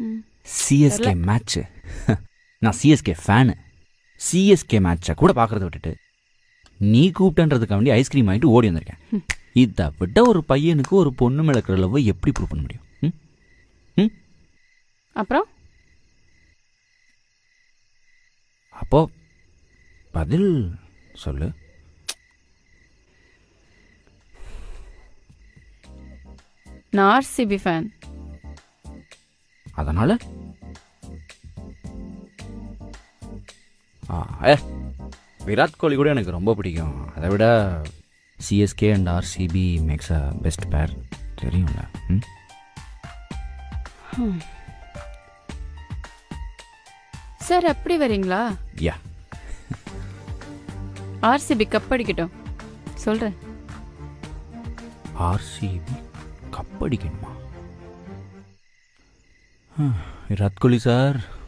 ம். CSK match நான் CSK fan CSK மேட்சை கூட பார்க்கறத விட்டுட்டு நீ கூப்பிட்டன்றதுக்காக வேண்டி ஐஸ்கிரீம் வாங்கிட்டு ஓடி வந்திருக்கேன் இதை விட ஒரு பையனுக்கு ஒரு பொண்ணு மேலே இருக்கிற லவ் எப்படி ப்ரூவ் பண்ண முடியும் ம்? ம் அப்புறம் அப்போ பதில் சொல்லு நான் ஆர்சிபி ஃபேன் அதனால ஆ ஏ விராட் கோலி கூட எனக்கு ரொம்ப பிடிக்கும் அதை விட CSK and RCB makes a best pair தெரியும்ல ம் சார் அப்படி வரீங்களா யா ஆர்சிபி கப் அடிக்கட்டும் சொல்கிறேன் ஆர்சிபி கப் அடிக்கணுமா ஹம், விராட் கோலி சார்